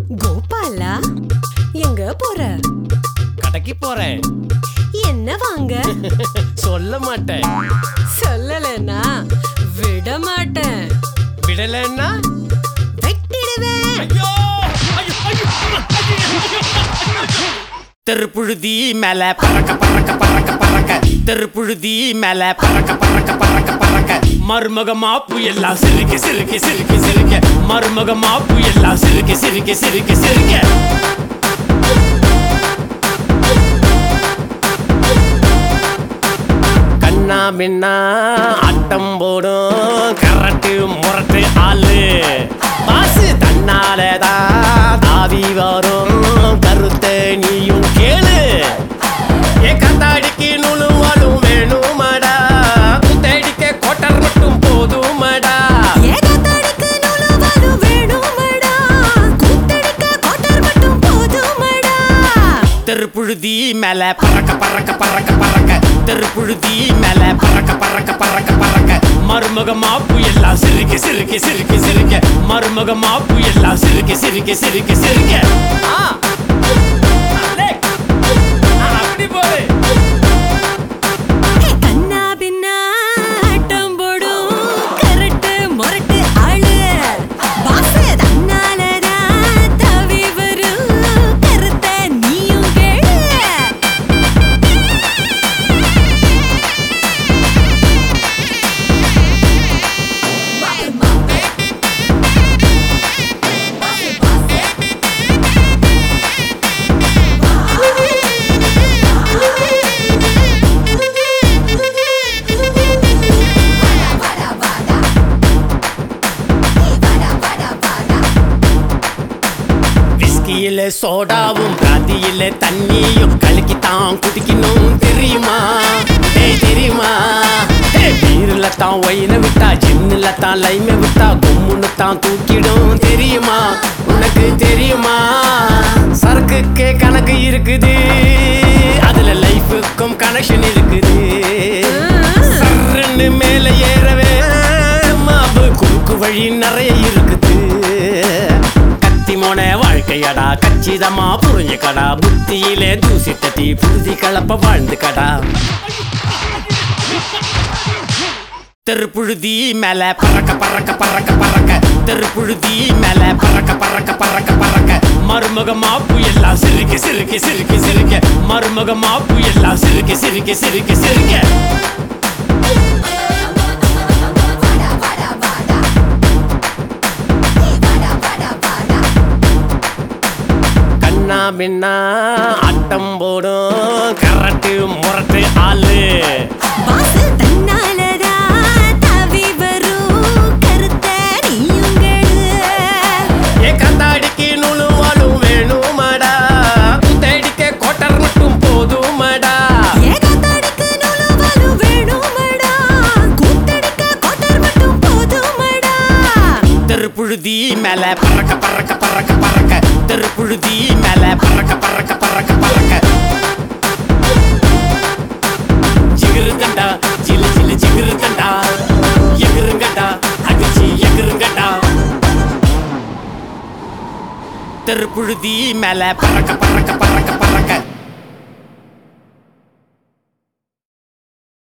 கோபாலா எங்க போற கடைக்கு போறேன் என்ன வாங்க சொல்ல மாட்டேன் சொல்லலனா விட மாட்டேன் விடலன்னா வெட்டிடுவேன் ஐயோ ஐயோ, ஐயோ, ஐயோ, ஐயோ. தெருப்புழுதி மேல பறக்க பறக்க பறக்க பறக்க தெருப்புழுதி மேல பறக்க பறக்க பறக்க பறக்க மருமகமா புயல்லாம் சிரிக்க சிரிக்க சிரிக்க சிரிக்க மருமகமா புயல்லாம் சிரிக்க சிரிக்க சிரிக்க சிரிக்க கண்ணா பின்னா ஆட்டம் போடும் கரட்டு முரட்டு ஆளு பாசு தன்னாலதான் தாவி வரும் கருத்த நீயும் கேளு ஏ கத்தாடிக்கு நுழுவாலும் வேணுமாடா குத்தடிக்க கோட்டர் மட்டும் போதுமாடா ஏகத்தாடிக்கு நுழுவலும் வேணுமடா கூத்தடிக்க கோட்டர் மட்டும் போதுமடா தெருப்புழுதி மேல பறக்க பறக்க பறக்க பறக்க தெருப்புழுதி மேல பறக்க பறக்க பறக்க பறக்க மருமகமா புயல்லாம் சிரிக்க சிரிக்க சிரிக்க சிரிக்க மருமகமா புயல்லாம் சிரிக்க சிரிக்க சிரிக்க சிரிக்க ஆ. அலே. ஆ, அப்படி போடு ஏ கண்ணா பின்னா ஆட்டம் போடும் கரட்டு முரட்டு ஆளு பாசு தன்னாலதான் தவி வரும் கருத்த நீயும் கேளு விஸ்கியில சோடாவும் பிராந்தியில தண்ணியும் கலக்கித்தான் குடிக்கணும் தெரியுமா ஏய் தெரியுமா ஏய் பீருல தான் ஒயின விட்டா ஜின்னுல தான் லைம விட்டா கும்முன்னு தான் தூக்கிடும் தெரியுமா உனக்கு தெரியுமா சரக்குக்கே கணக்கு இருக்குது அதுல லைஃபுக்கும் கனெக்ஷன் இருக்குது சர்ன்னு மேல ஏறவே மாவு குறுக்கு வழி நிறைய இருக்குது கத்தி மோன வாழ்க்கையடா கச்சிதமா புரிஞ்சுக்கடா புத்தியிலே தூசி தட்டி புழுதி கலப்ப வாழ்ந்து கடா தெருப்புழுதி மேல பறக்க பறக்க பறக்க பறக்க தெருப்புழுதி மேல பறக்க பறக்க பறக்க பறக்க மருமகமா புயல்லாம் சிரிக்க சிரிக்க சிரிக்க சிரிக்க மருமகமா புயல்லாம் சிரிக்க சிரிக்க சிரிக்க சிரிக்க கண்ணா பின்னா ஆட்டம் போடும் கரட்டு முரட்டு ஆளு பாசு தன்னாலதான் தவி வரும் கருத்த நீயும் கேளு ஏ கந்தாடிக்கு நுழுவாலும் வேணுமாடா குத்தடிக்க கோட்டர் மட்டும் போதுமாடா ஏகத்தாடிக்கு நுழுவலும் வேணுமடா கூத்தடிக்க கோட்டர் மட்டும் போதுமடா தெருப்புழுதி மேல பறக்க பறக்க பறக்க பறக்க தெருப்புழுதி மேல பறக்க பறக்க பறக்க பறக்க ஜிகிருங்கண்டா ஜிலு ஜிலு ஜிகிருங்கண்டா எகிருங்கண்டா அடிச்சு எகிருங்கண்டா தெருப்புழுதி மேல பறக்க பறக்க பறக்க